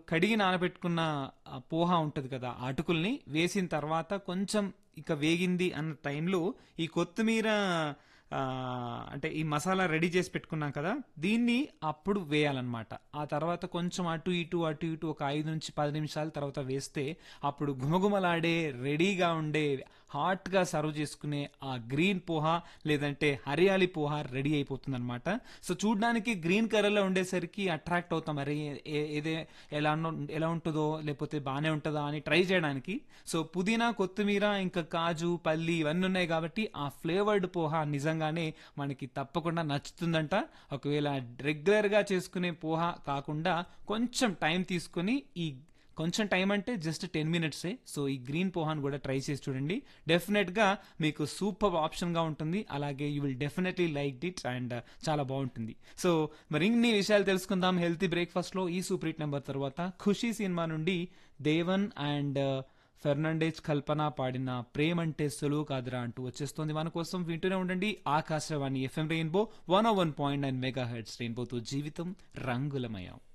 కడిగి నానబెట్టుకున్న ఆ పోహ ఉంటుంది కదా ఆ అటుకుల్ని వేసిన తర్వాత కొంచెం ఇక వేగింది అన్న టైంలో ఈ కొత్తిమీర ఆ, అంటే ఈ మసాలా రెడీ చేసి పెట్టుకున్నాం కదా దీన్ని అప్పుడు వేయాలన్నమాట ఆ తర్వాత కొంచెం అటు ఇటు అటు ఇటు ఒక ఐదు నుంచి పది నిమిషాల తర్వాత వేస్తే అప్పుడు గుమగుమలాడే రెడీగా ఉండే హాట్గా సర్వ్ చేసుకునే ఆ గ్రీన్ పోహ లేదంటే హరియాలి పోహ రెడీ అయిపోతుంది అనమాట సో చూడడానికి గ్రీన్ కలర్లో ఉండేసరికి అట్రాక్ట్ అవుతాం అరే ఏ- ఏదే ఎలా ఉన్న- ఎలా ఉంటుందో లేకపోతే బాగానే ఉంటుందా అని ట్రై చేయడానికి సో పుదీనా కొత్తిమీర ఇంకా కాజు పల్లి ఇవన్నీ ఉన్నాయి కాబట్టి ఆ ఫ్లేవర్డ్ పోహ నిజంగానే మనకి తప్పకుండా నచ్చుతుందంట ఒకవేళ రెగ్యులర్గా చేసుకునే పోహ కాకుండా కొంచెం టైం తీసుకొని ఈ కొంచెం టైం అంటే జస్ట్ టెన్ మినిట్సే సో ఈ గ్రీన్ పోహాన్ కూడా ట్రై చేసి చూడండి డెఫినెట్గా మీకు సూపర్ ఆప్షన్గా ఉంటుంది అలాగే you will definitely like it and చాలా బాగుంటుంది సో మరి ఇన్ని విషయాలు తెలుసుకుందాం హెల్తీ బ్రేక్ఫాస్ట్లో ఈ సూపర్ హిట్ నెంబర్ తర్వాత ఖుషీ సినిమా నుండి దేవన్ అండ్ ఫెర్నాండేజ్ కల్పన పాడిన ప్రేమంటే సులువు కాదురా అంటూ వచ్చేస్తుంది మన కోసం వింటూనే ఉండండి Akashvani FM rainbow one one point nine mega heads రెయిన్బోతో జీవితం రంగులమయం